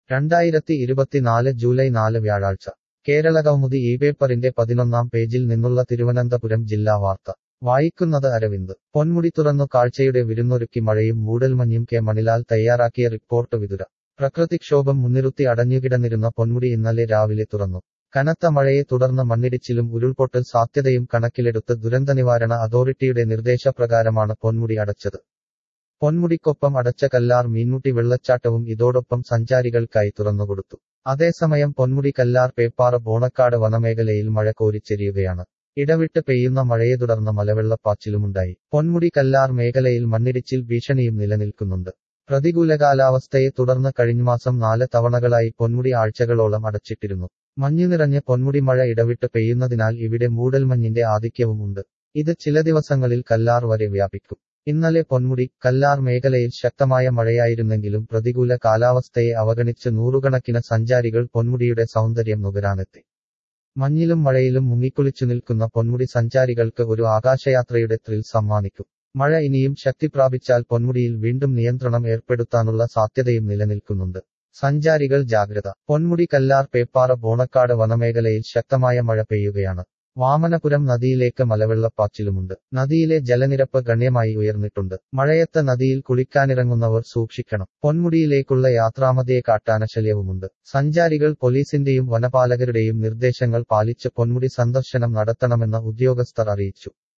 രണ്ടായിരത്തി ഇരുപത്തിനാല് ജൂലൈ നാല് വ്യാഴാഴ്ച കേരളകൗമുദി ഈ പേപ്പറിന്റെ പതിനൊന്നാം പേജിൽ നിന്നുള്ള തിരുവനന്തപുരം ജില്ലാ വാർത്ത വായിക്കുന്നത് അരവിന്ദ് പൊന്മുടി തുറന്നു കാഴ്ചയുടെ വിരുന്നൊരുക്കി മഴയും മൂടൽമഞ്ഞും കെ മണിലാൽ തയ്യാറാക്കിയ റിപ്പോർട്ട് വിതുര പ്രകൃതിക്ഷോഭം മുൻനിർത്തി അടഞ്ഞുകിടന്നിരുന്ന പൊന്മുടി ഇന്നലെ രാവിലെ തുറന്നു കനത്ത മഴയെ തുടർന്ന് മണ്ണിടിച്ചിലും ഉരുൾപൊട്ടൽ സാധ്യതയും കണക്കിലെടുത്ത് ദുരന്തനിവാരണ അതോറിറ്റിയുടെ നിർദ്ദേശപ്രകാരമാണ് പൊന്മുടി അടച്ചത് പൊന്മുടിക്കൊപ്പം അടച്ച കല്ലാർ മീൻമുട്ടി വെള്ളച്ചാട്ടവും ഇതോടൊപ്പം സഞ്ചാരികൾക്കായി തുറന്നുകൊടുത്തു അതേസമയം പൊന്മുടി കല്ലാർ പേപ്പാറ ബോണക്കാട് വനമേഖലയിൽ മഴ കോരിച്ചെരിയുകയാണ് ഇടവിട്ട് പെയ്യുന്ന മഴയെ തുടർന്ന് മലവെള്ളപ്പാച്ചിലുമുണ്ടായി പൊന്മുടി കല്ലാർ മേഖലയിൽ മണ്ണിടിച്ചിൽ ഭീഷണിയും നിലനിൽക്കുന്നുണ്ട് പ്രതികൂല കാലാവസ്ഥയെ തുടർന്ന് കഴിഞ്ഞമാസം നാല് തവണകളായി പൊന്മുടി ആഴ്ചകളോളം അടച്ചിട്ടിരുന്നു മഞ്ഞു നിറഞ്ഞ് പൊന്മുടി മഴ ഇടവിട്ട് പെയ്യുന്നതിനാൽ ഇവിടെ മൂടൽമഞ്ഞിന്റെ ആധിക്യവും ഉണ്ട് ഇത് ചില ദിവസങ്ങളിൽ കല്ലാർ വരെ വ്യാപിക്കും ഇന്നലെ പൊന്മുടി കല്ലാർ മേഖലയിൽ ശക്തമായ മഴയായിരുന്നെങ്കിലും പ്രതികൂല കാലാവസ്ഥയെ അവഗണിച്ച് നൂറുകണക്കിന് സഞ്ചാരികൾ പൊന്മുടിയുടെ സൗന്ദര്യം നുകരാനെത്തി മഞ്ഞിലും മഴയിലും മുങ്ങിക്കുളിച്ചു നിൽക്കുന്ന പൊന്മുടി സഞ്ചാരികൾക്ക് ഒരു ആകാശയാത്രയുടെ ത്രിൽ സമ്മാനിക്കും മഴ ഇനിയും ശക്തി പ്രാപിച്ചാൽ പൊന്മുടിയിൽ വീണ്ടും നിയന്ത്രണം ഏർപ്പെടുത്താനുള്ള സാധ്യതയും നിലനിൽക്കുന്നുണ്ട് സഞ്ചാരികൾ ജാഗ്രത പൊന്മുടി കല്ലാർ പേപ്പാറ ബോണക്കാട് വനമേഖലയിൽ ശക്തമായ മഴ പെയ്യുകയാണ് വാമനപുരം നദിയിലേക്ക് മലവെള്ളപ്പാച്ചിലുമുണ്ട് നദിയിലെ ജലനിരപ്പ് ഗണ്യമായി ഉയർന്നിട്ടുണ്ട് മഴയത്ത് നദിയിൽ കുളിക്കാനിറങ്ങുന്നവർ സൂക്ഷിക്കണം പൊന്മുടിയിലേക്കുള്ള യാത്രാമതിയെ കാട്ടാനശല്യവുമുണ്ട് സഞ്ചാരികൾ പോലീസിന്റെയും വനപാലകരുടെയും നിർദ്ദേശങ്ങൾ പാലിച്ച് പൊന്മുടി സന്ദർശനം നടത്തണമെന്ന് ഉദ്യോഗസ്ഥർ അറിയിച്ചു